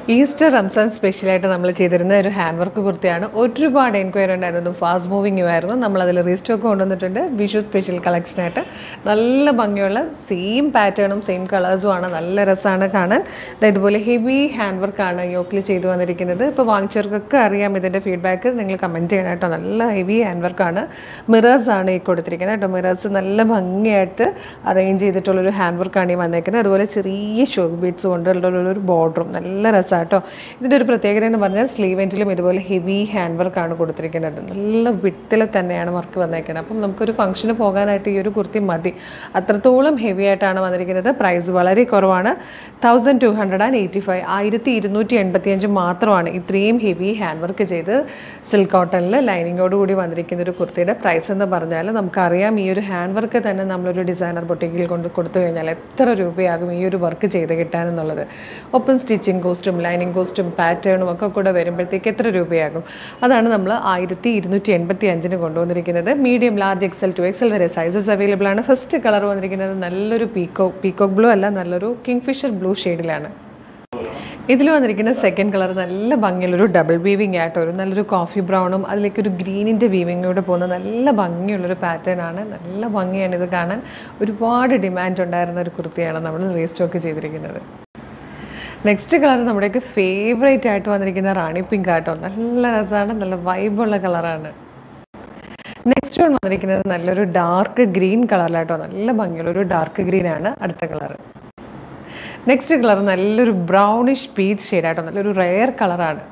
Easter Ramzan സ്പെഷ്യലായിട്ട് നമ്മൾ ചെയ്തിരുന്ന ഒരു ഹാൻഡ് വർക്ക് കുർത്തിയാണ് ഒരുപാട് എൻക്വയറി ഉണ്ടായിരുന്നതും ഫാസ്റ്റ് മൂവിങ്ങും ആയിരുന്നു നമ്മൾ അതിൽ റീസ്റ്റോക്ക് കൊണ്ടുവന്നിട്ടുണ്ട് വിഷു സ്പെഷ്യൽ കളക്ഷനായിട്ട് നല്ല ഭംഗിയുള്ള സെയിം പാറ്റേണും സെയിം കളേഴ്സും ആണ് നല്ല രസമാണ് കാണാൻ ദാ ഇതുപോലെ ഹെവി ഹാൻഡ് വർക്കാണ് യോക്കിൽ ചെയ്തു വന്നിരിക്കുന്നത് ഇപ്പോൾ വാങ്ങിച്ചവർക്കൊക്കെ അറിയാം ഇതിൻ്റെ ഫീഡ്ബാക്ക് നിങ്ങൾ കമൻറ്റ് ചെയ്യണം കേട്ടോ നല്ല ഹെവി ഹാൻഡ് വർക്കാണ് മിറേഴ്സ് ആണ് ഈ കൊടുത്തിരിക്കുന്നത് കേട്ടോ മിറേഴ്സ് നല്ല ഭംഗിയായിട്ട് അറേഞ്ച് ചെയ്തിട്ടുള്ളൊരു ഹാൻഡ് വർക്കാണ് ഈ വന്നേക്കുന്നത് അതുപോലെ ചെറിയ ഷോക്ക് ബീഡ്സ് കൊണ്ടുള്ള ഒരു ബോർഡറും നല്ല രസമാണ് കേട്ടോ ഇതിൻ്റെ ഒരു പ്രത്യേകത എന്ന് പറഞ്ഞാൽ സ്ലീവ് എൻഡിലും ഇതുപോലെ ഹെവി ഹാൻഡ് വർക്കാണ് കൊടുത്തിരിക്കുന്നത് നല്ല വിട്ടിൽ തന്നെയാണ് വർക്ക് വന്നേക്കുന്നത് അപ്പം നമുക്കൊരു ഫംഗ്ഷന് പോകാനായിട്ട് ഈ ഒരു കുർത്തി മതി അത്രത്തോളം ഹെവി ആയിട്ടാണ് വന്നിരിക്കുന്നത് പ്രൈസ് വളരെ കുറവാണ് thousand two hundred and eighty five ആയിരത്തി ഇരുന്നൂറ്റി എൺപത്തി അഞ്ച് മാത്രമാണ് ഇത്രയും ഹെവി ഹാൻഡ് വർക്ക് ചെയ്ത് സിൽക്ക് കോട്ടണിൽ ലൈനിങ്ങോട് കൂടി വന്നിരിക്കുന്ന ഒരു കുർത്തിയുടെ പ്രൈസ് എന്ന് പറഞ്ഞാൽ നമുക്കറിയാം ഈ ഒരു ഹാൻഡ് വർക്ക് തന്നെ നമ്മളൊരു ഡിസൈനർ ബൊട്ടിക്കിൽ കൊണ്ട് കൊടുത്തു കഴിഞ്ഞാൽ എത്ര രൂപയാകും ഈ ഒരു വർക്ക് ചെയ്ത് കിട്ടാനെന്നുള്ളത് ഒപ്പം സ്റ്റിച്ചിങ് കോസ്റ്റും ലൈനിങ് കോസ്റ്റും പാറ്റേണും ഒക്കെ കൂടെ വരുമ്പോഴത്തേക്ക് എത്ര രൂപയാകും അതാണ് നമ്മൾ ആയിരത്തി ഇരുന്നൂറ്റി എൺപത്തി അഞ്ചിന് കൊണ്ടുവന്നിരിക്കുന്നത് medium large XL to XL വരെ സൈസസ് അവൈലബിൾ ആണ് ഫസ്റ്റ് കളർ വന്നിരിക്കുന്നത് നല്ലൊരു പീക്കോ പീക്കോക്ക് ബ്ലൂ അല്ല നല്ലൊരു കിങ്ഫിഷർ ബ്ലൂ ഷെയ്ഡിലാണ് ഇതിൽ വന്നിരിക്കുന്ന സെക്കൻഡ് കളർ നല്ല ഭംഗിയുള്ളൊരു ഡബിൾ വീവിങ് ആയിട്ട് ഒരു നല്ലൊരു കോഫി ബ്രൗണും അതിലേക്ക് ഒരു ഗ്രീനിൻ്റെ വീവിങ്ങിലൂടെ പോകുന്ന നല്ല ഭംഗിയുള്ളൊരു പാറ്റേൺ ആണ് നല്ല ഭംഗിയാണ് ഇത് കാണാൻ ഒരുപാട് ഡിമാൻഡ് ഉണ്ടായിരുന്ന ഒരു കുർത്തിയാണ് നമ്മൾ റീസ്റ്റോക്ക് ചെയ്തിരിക്കുന്നത് നെക്സ്റ്റ് കളർ നമ്മുടെയൊക്കെ ഫേവറേറ്റ് ആയിട്ട് വന്നിരിക്കുന്ന റാണി പിങ്ക് ആട്ടോ നല്ല രസമാണ് നല്ല വൈബുള്ള കളറാണ് നെക്സ്റ്റ് വൺ വന്നിരിക്കുന്നത് നല്ലൊരു ഡാർക്ക് ഗ്രീൻ കളറിലാട്ടോ നല്ല ഭംഗിയുള്ള ഒരു ഡാർക്ക് ഗ്രീൻ ആണ് അടുത്ത കളർ നെക്സ്റ്റ് കളർ നല്ലൊരു ബ്രൗണിഷ് പീച്ച് ഷെയ്ഡാട്ടോ നല്ലൊരു റെയർ കളറാണ്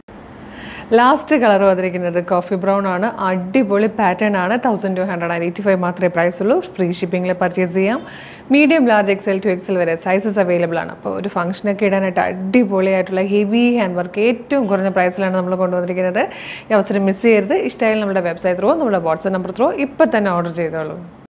ലാസ്റ്റ് കളർ വന്നിരിക്കുന്നത് കോഫി ബ്രൗൺ ആണ് അടിപൊളി പാറ്റേൺ ആണ് thousand two hundred and eighty five മാത്രമേ പ്രൈസ് ഉള്ളൂ ഫ്രീ ഷിപ്പിംഗിൽ പർച്ചേസ് ചെയ്യാം medium large XL to XL വരെ സൈസസ് അവൈലബിൾ ആണ് അപ്പോൾ ഒരു ഫംഗ്ഷനൊക്കെ ഇടാനായിട്ട് അടിപൊളിയായിട്ടുള്ള ഹെവി ഹാൻഡ് വർക്ക് ഏറ്റവും കുറഞ്ഞ പ്രൈസിലാണ് നമ്മൾ കൊണ്ടുവന്നിരിക്കുന്നത് ഈ അവസരം മിസ് ചെയ്യരുത് ഇഷ്ടമായാലും നമ്മുടെ വെബ്സൈറ്റ് ത്രൂ നമ്മുടെ വാട്സപ്പ് നമ്പർ ത്രൂ ഇപ്പം തന്നെ ഓർഡർ ചെയ്തോളൂ